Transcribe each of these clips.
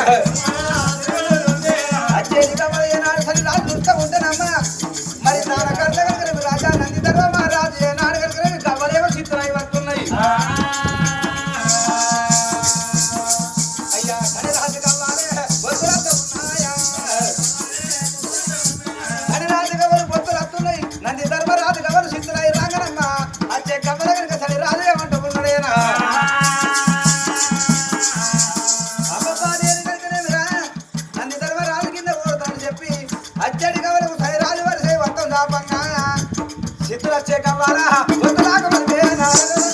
అచ్చేది కమల ఏనాడు సరి రాజు చూస్తూ ఉంటేనమ్మా మరి నాన్న కర్తగలిగిన రాజా నంది ధర్మ మహారాజు ఏనాడు కలిగిన కవలేమో చిత్రాయి వస్తున్నాయి అయ్యా సరే రాజు కవ్వాలే వద్దులతో ఉన్నాయా అని రాజు కవలు పొత్తులు వస్తున్నాయి నంది ధర్మరాజు కవలు సిద్ధులై రాగనమ్మా అచ్చే కమల కనుక సరే రాజు ఏమంటూ ఉన్నాడేనా అమ్మపాదేవి కనుకనేమిరా నంది ధర్మరాజు కింద ఓడతాను చెప్పి అచ్చడి కవలకు సరే రాజు వరిసే మొత్తం దాపంగా సిద్ధులు వచ్చే కవ్వాలా వద్దులాక మరిపేనా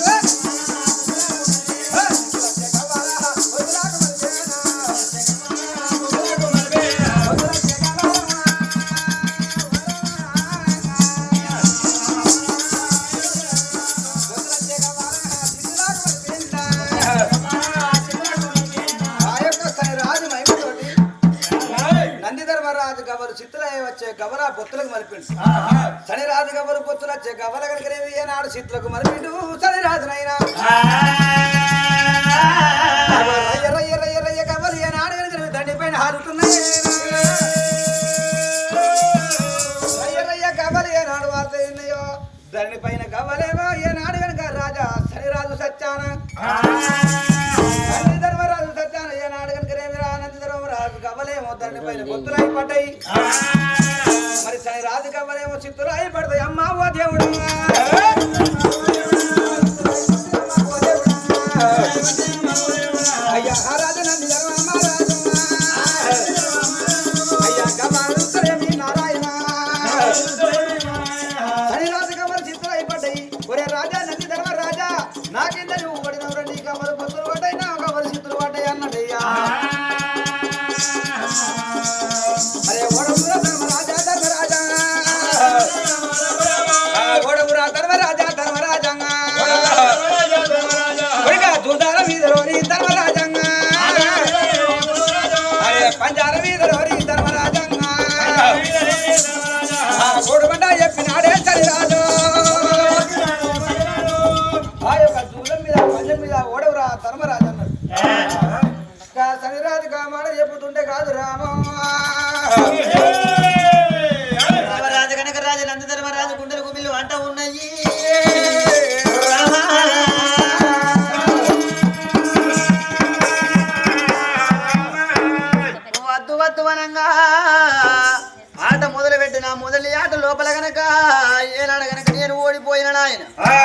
నందిధర్మరాజు గవరు చిత్తులయ్య వచ్చే గవర పొత్తులకు మలిపిండు శని రాజు గవరు పొత్తులు వచ్చే గవల కనుకనేవి ఏనాడు చిత్తులకు మలిపిండు శని రాజునైనా రయ్య రయ్య రయ్య రయ్య గవలు ఏనాడు కనుక దండి పైన హారుతున్నాయి రయ్య రయ్య గవలు ఏనాడు వార్త ఉన్నాయో దండి పైన గవలేమో ఏనాడు కనుక రాజా శని రాజు సత్యాన నంది ధర్మరాజు సత్యాన ఏనాడు కనుక రేమిరా నంది ధర్మరాజు గవలేమో దండి పైన పొత్తులై పడ్డాయి మరి శని రాజు గవలేమో చిత్తులై పడతాయి అమ్మా ఓ దేవుడు అయ్యా రాజు నంది ధర్మ రాజు అయ్యా గవాడు సరేమి నారాయణ హరిరాజు కమలు చిత్తులు అయిపడ్డాయి ఒరే రాజా నంది ధర్మ రాజా నాకింద నువ్వు పడినవరా నీ కమలు పొత్తులు పడ్డాయి నా కమలు చిత్తులు పడ్డాయి అన్నదయ్యా అరే ఓడమురా ధర్మరాజా ధర్మరాజా ఆ, ఓడమురా ధర్మరాజా ధర్మరాజంగా ఒడిగా చూడాల వీధలోని ధర్మరాజంగా అరే పంజాల వీధలోని ధర్మరాజంగా ఆ గోడుబండ చెప్పినాడే సరిరాజు ఆ యొక్క దూరం మీద పంజం మీద ఓడవురా ధర్మరాజు అన్నాడు కా సరిరాజు కామాడ చెప్పుతుంటే కాదు రామం రామరాజు కనుక రాజు నందధర్మరాజు గుండెలు గుబిల్లు అంట ఉన్నాయి వద్దు వద్దు వనంగా ఆట మొదలు పెట్టిన మొదటి ఆట లోపల గనక ఏనాడు గనక నేను ఓడిపోయిన నాయన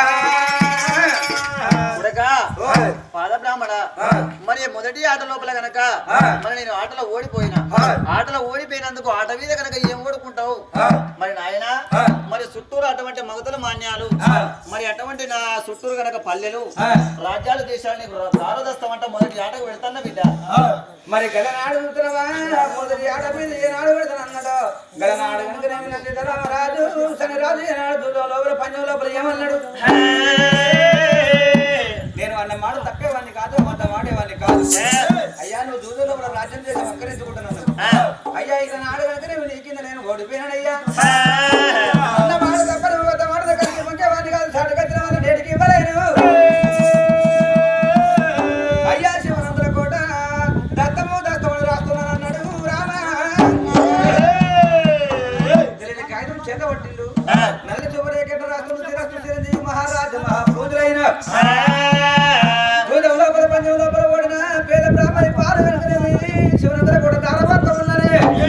ఉడక పాద బ్రాహ్మణ మరి మొదటి ఆట లోపల గనక మరి నేను ఆటలో ఓడిపోయినా ఆటలో ఓడిపోయినందుకు ఆట మీద గనక ఏం ఓడుకుంటావు మరి నాయన మరి చుట్టూరు అటువంటి మగతల మాన్యాలు మరి అటువంటి నా చుట్టూరు గనక పల్లెలు రాజ్యాలు దేశాలు నీకు దారదస్తామంట మొదటి ఆటకు పెడతాన్న బిడ్డ మరి గలనాడు ఉత్తరవా మొదటి ఆడ మీద ఏనాడు పెడతాను అన్నాడు గలనాడు కనుక నంది ధర్మరాజు శని రాజు ఏనాడు దూరం లోపల పంజం లోపల ఏమన్నాడు నేను అన్న మాట తప్పేవాడిని కాదు అంత మాటేవాడిని కాదు అయ్యా నువ్వు దూరం లోపల రాజ్యం చేసి మక్కరించుకుంటున్నాను అయ్యా ఇక నాడు కనుక నేను నీ కింద నేను ఓడిపోయానయ్యా అన్న మాట తప్ప నువ్వు అంత మాట దగ్గరికి మొక్కేవాడిని కాదు సాడు కట్టిన వాళ్ళ నేటికి ఇవ్వలేను అయ్యా శివనందుల కోట దత్తము దత్తముడు రాస్తున్నాను అన్నాడు రామ తెలియని కాగితం చేత పట్టిండు నల్ల శుభరేఖ రాష్ట్రం తిరస్తు చిరంజీవి మహారాజు మహాభూతులైన చూడం లోపల పంచం లోపల ఓడిన పేద బ్రాహ్మణి పాలు వెనుకనే శివనందుల కోట దారభాగం ఉన్నది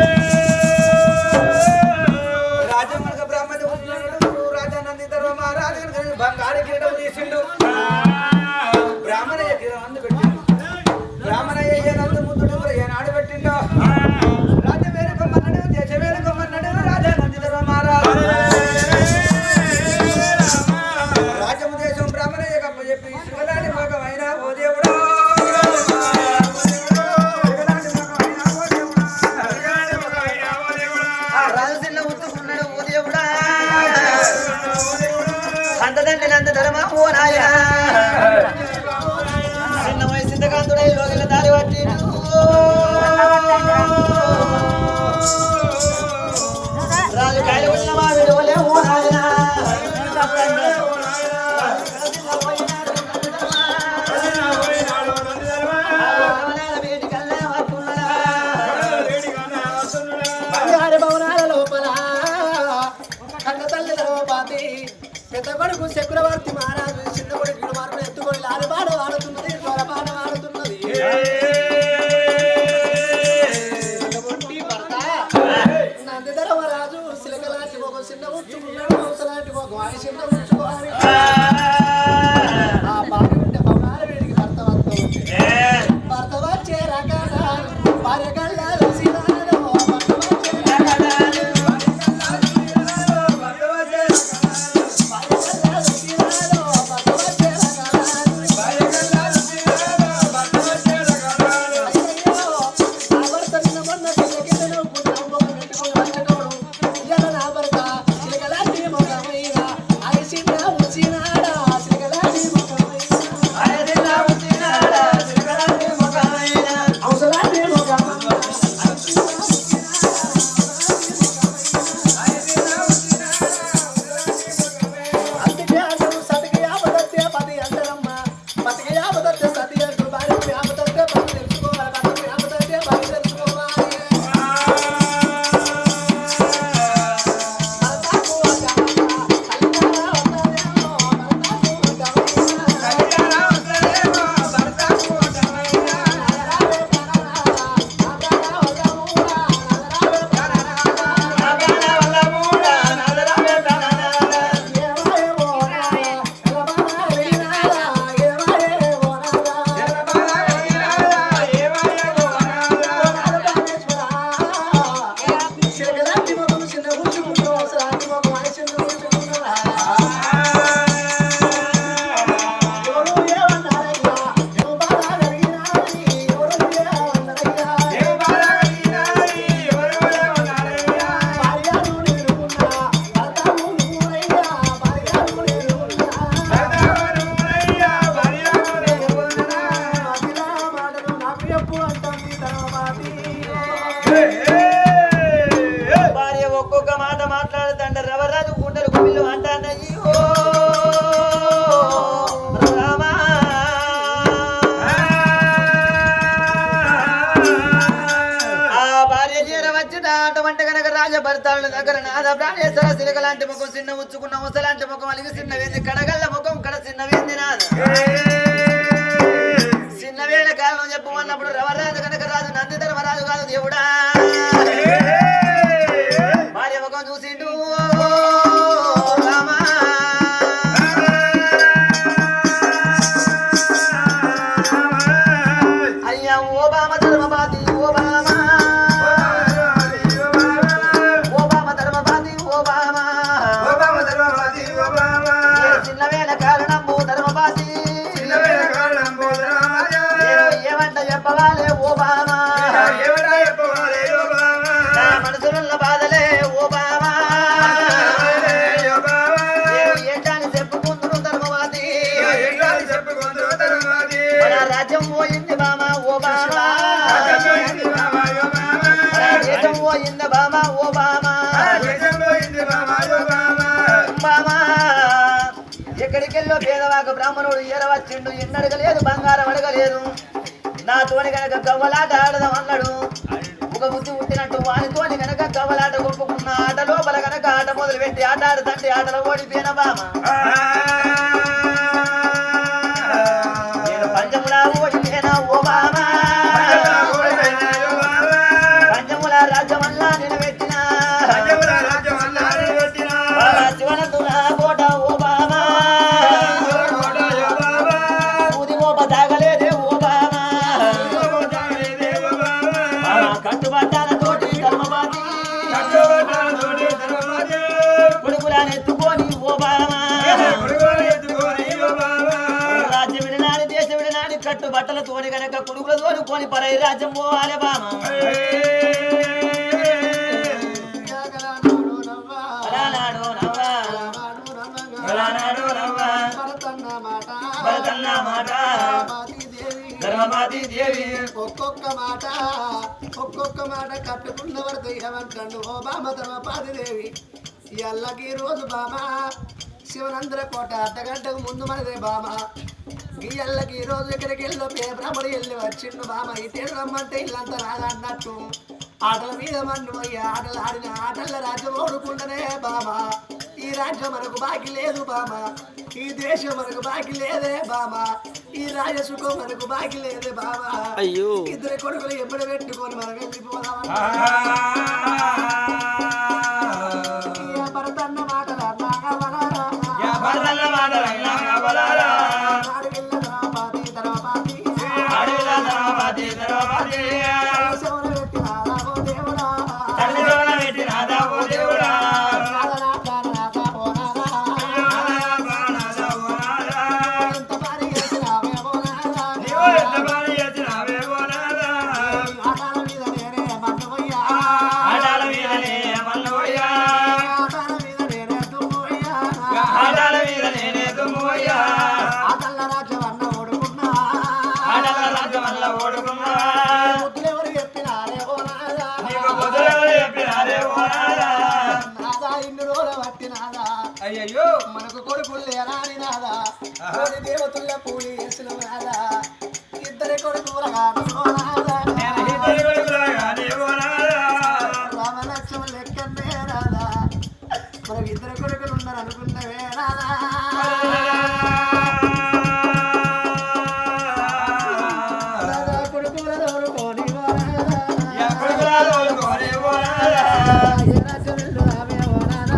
రాజ్యం కనుక బ్రాహ్మణి ఉన్నాడు రాజా నంది ధర్మ మహారాజు కనుక బంగారు కిరీటం తీసిండు బ్రాహ్మణయ్య కిరీటం అందు పెట్టిండు బ్రాహ్మణయ్య ఏ నందు ముద్దుడు కూడా ఏనాడు పెట్టిండో రాజ వేడుకొమ్మన్నాడు దేశ వేడుకొమ్మన్నాడు రాజా నంది ధర్మ మహారాజు రాజ్యము దేశం బ్రాహ్మణయ్య కప్ప చెప్పి శివలాంటి మగమైన ఓ దేవుడా శివలాంటి మగమైన ఓ దేవుడా రాజు చిన్న ఉత్తుకున్నాడు ఓ దేవుడా అంతదండి నంద ధర్మ ఓ నాయన చిన్న వయసు చింతకాంతుడై లోగిల దారి పట్టి రాజు కాయలు ఉన్న మా విలువలే ఓ నాయన వేడికల్లే వస్తున్నాడా భర్తల దగ్గర నాద ప్రాణేశ్వర సిలక లాంటి ముఖం చిన్న ఉచ్చుకున్న ఉస లాంటి ముఖం అలిగి చిన్న వేంది కడగల్ల ముఖం కడ చిన్న వేంది నాద చిన్న వేళ కాలం చెప్పు అన్నప్పుడు రవరాజు కనుక రాజు నంది ధర్మరాజు కాదు దేవుడా భార్య ముఖం చూసిండు రామా అయ్యా ఓ బామ ధర్మపాతి ఓ బామ ఓ బామ ధర్మపాతి ఓ బామ ఏ చిన్న వేళ కారణము ధర్మపాతి నేను ఏమంట చెప్పవాలే ఓ బామ నా మనసులున్న బాధలే ఓ బామ నేను ఏంటని చెప్పుకుందును ధర్మపాతి మన రాజ్యం పోయింది బామ ఓ బామ మన దేశం పోయింది బామ ఓ బామ బామా ఎక్కడికెళ్ళో పేదవాక బ్రాహ్మణుడు ఏరవచ్చిండు ఎన్నడగలేదు బంగారం అడగలేదు నాతోని గనక గవ్వలాట ఆడదాం అన్నాడు ఒక బుద్ధి పుట్టినట్టు వానితోని గనక గవ్వలాట కొట్టుకున్న ఆట లోపల గనక ఆట మొదలు పెట్టి ఆట ఆడుతంటే ఆటలో ఓడిపోయిన బామ నేను పంచములా ఓడిపోయినా ఓ బామ పంచముల రాజ్యమల్లా నేను పెట్టిన శివనందున కోట ఓ బామ సూది ఓప తాగలేదే ఓ బామ కట్టుబట్టాల తోటి ధర్మపాతి కొడుకులానెత్తుకొని ఓ బామ రాజ్య విడనాడి దేశ విడనాడి కట్టు బట్టల తోని గనక కొడుకుల తోడుకొని పరై రాజ్యం పోవాలి బామ అలానాడు నవ్వా అలానాడు నవ్వా భరతన్న మాట ధర్మపాతి దేవి ఒక్కొక్క మాట ఒక్కొక్క మాట కట్టుకున్న వరకు ఏమంటాడు ఓ బామ ధర్మపాది దేవి ఎల్లకి రోజు బామ శివనంద్ర కోట అర్ధగంటకు ముందు మనదే బామ ఈ ఎల్లకి ఈ రోజు ఇక్కడికి వెళ్ళి పేపరముడు వెళ్ళి వచ్చిండు బామ ఇటే రమ్మంటే ఇల్లంతా రాగా అన్నట్టు ఆటల మీద మన్ను పోయి ఆటలు ఆడిన ఆటల రాజ్యం ఓడుకుంటనే బామ ఈ రాజ్యం మనకు బాకి లేదు బామ ఈ దేశం మనకు బాకి లేదే బామ ఈ రాజసుఖం మనకు బాకి లేదే బామ అయ్యో ఇద్దరు కొడుకులు ఎప్పుడు పెట్టుకొని మనం వెళ్ళిపోదాం భరతన్న మాటలు భరతన్న మాటలు అన్నాక బలారా. తర్వాతి అడవిల ధర్మపాతి ధర్మపాతి శివుని పెట్టిన రామో దేవుడా తల్లి జోల పెట్టి నాదా ఓ దేవుడా ఎంత పని చేసినావేమో నాదా. ఆటాల మీద నేనే మన్నుపోయా. ఆటాల మీదనే మల్లవయ్యా ఆటాల మీద నేనే దుమ్ముపోయా. ఆటాల మీద నేనే దుమ్మువయ్యా ఆటల రాజ్యం అన్న ఓడుకున్నా. ఆటల రాజ్యం వల్ల ఓడుకున్నా బుద్ధులెవరు చెప్పినారేమో నాదా. నీకు బుద్ధులెవరు చెప్పినారే ఓ నాదా నాదా ఇన్ని రోజులు పట్టి నాదా అయ్యయ్యో మనకు కొడుకులు లేరాని నాదా కోడి దేవతుల పూడి వేసిన నాదా ఇద్దరి కొడుకుల నాదా రామలక్ష్మణ లెక్కనే రాదా మనకి ఇద్దరు కొడుకులు ఉన్నారు అనుకున్నవే రాదా రాదా కొడుకుల తోడుకొని ఓ రాదా. ఏ రాజ్యమిల్లు రామే ఓ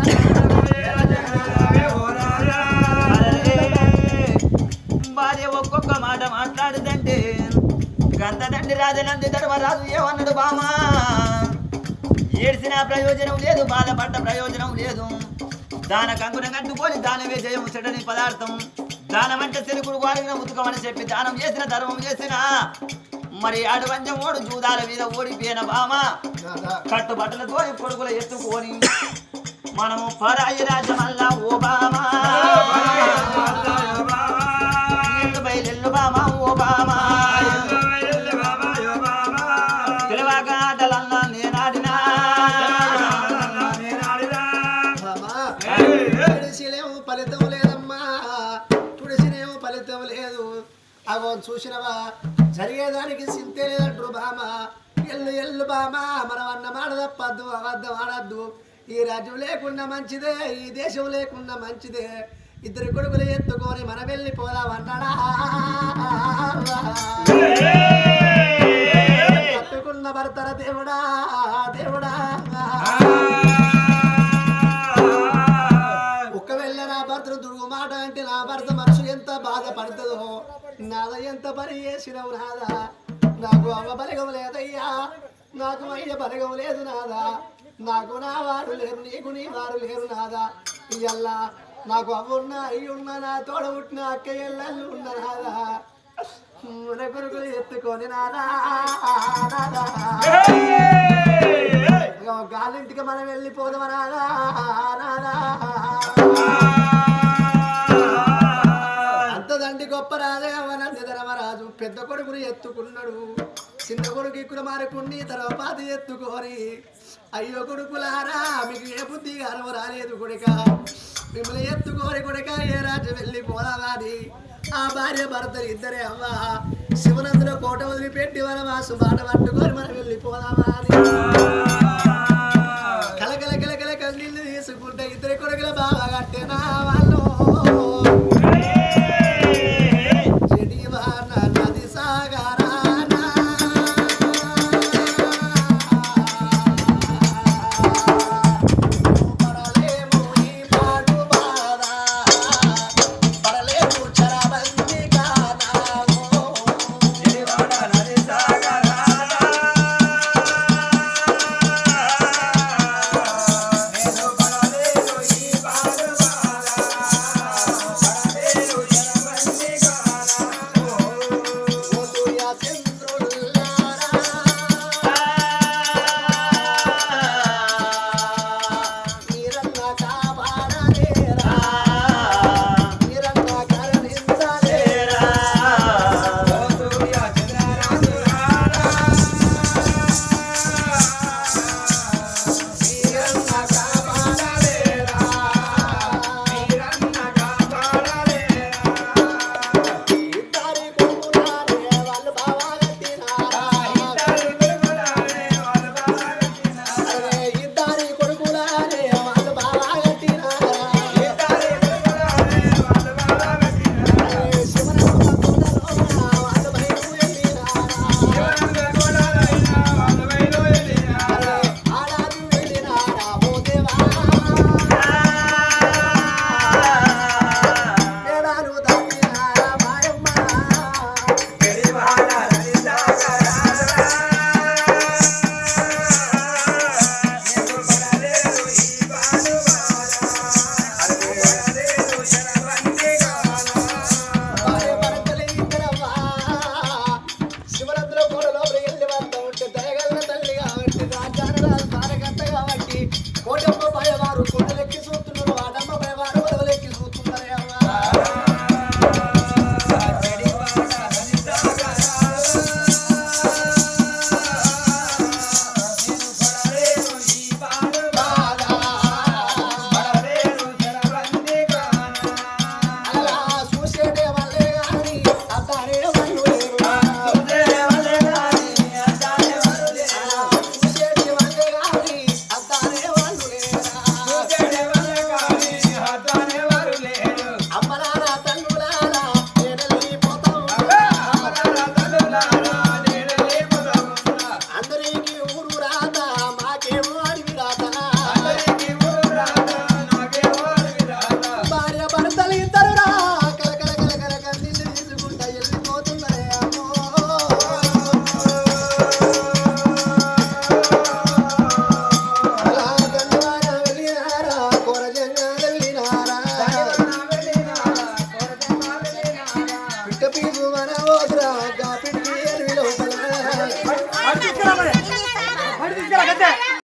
రాదా. భార్య ఒక్కొక్క మాట మాట్లాడుదంటే గంత తండ్రి రాజనంది ధర్మరాజు ఏమన్నాడు బామా ఏడ్చిన ప్రయోజనం లేదు బాధపడ్డ ప్రయోజనం లేదు దాన కంకున కట్టుకొని దానమే జయము చెడని పదార్థం దానం అంటే చెరుకుడు వాడిన ఉతుకమని చెప్పి దానం చేసిన ధర్మం చేసిన మరి అడవంజం ఓడు జూదాల మీద ఓడిపోయిన బామ రాదా. కట్టుబట్టలతో కొడుకులు ఎత్తుకొని మనము పరాయి రాజ్యమల్లా ఓ బామా ఎల్లు బయలెల్లు బామా ఓ బామా తెలివాక ఆటలన్నా నేనాడినా బామా, తుడిసినేమో ఫలితం లేదమ్మా తుడిసినేమో ఫలితం లేదు అగో చూసినవా జరిగేదానికి సింతే లేదంటారు బామ ఎల్లు ఎల్లు బామ మనం అన్న మాట తప్పద్దు అబద్ధం ఆడద్దు ఈ రాజ్యం లేకుండా మంచిదే ఈ దేశం లేకుండా మంచిదే ఇద్దరు కొడుకులు ఎత్తుకొని మన వెళ్ళి పోదామన్నాడా కట్టుకున్న భర్తర దేవుడా దేవుడా ఒకవేళ నా భర్తను దుడుగు మాట అంటే నా భర్త మనసు ఎంత బాధపడుతుందో నాద ఎంత పని చేసినవు నాదా నాకు అవ్వ బలగం లేదయ్యా నాకు అయ్య బలగం లేదు నాదా నాకు నా వారు లేరు నీకు నీ వారు లేరు నాదా ఇయ్యల్లా నాకు అవ్వున్నా అయ్యున్నా నా తోడ పుట్టిన అక్క ఎల్లల్లు ఉన్న నాదా మన కొడుకులు ఎత్తుకొని నాదా నాదా ఇగో గాలింటికి మనం వెళ్ళిపోదామా నాదా నాదా అంత దండి గొప్ప రాజే అవనంది ధర్మరాజు పెద్ద కొడుకుని ఎత్తుకున్నాడు చిన్న కొడుకు ఇక్కడ మారుకుని తర్వాత ఎత్తుకొని అయ్యో కొడుకులారా మీకు ఏ బుద్ధి గానము రాలేదు కొడుక మిమ్మల్ని ఎత్తుకోని కొడుక ఏ రాజు వెళ్ళి పోదామని ఆ భార్య భర్తలు ఇద్దరే అవ్వ శివనందులో కోట వదిలిపెట్టి వనవాసు మాట పట్టుకొని మనం వెళ్ళి పోదామా అని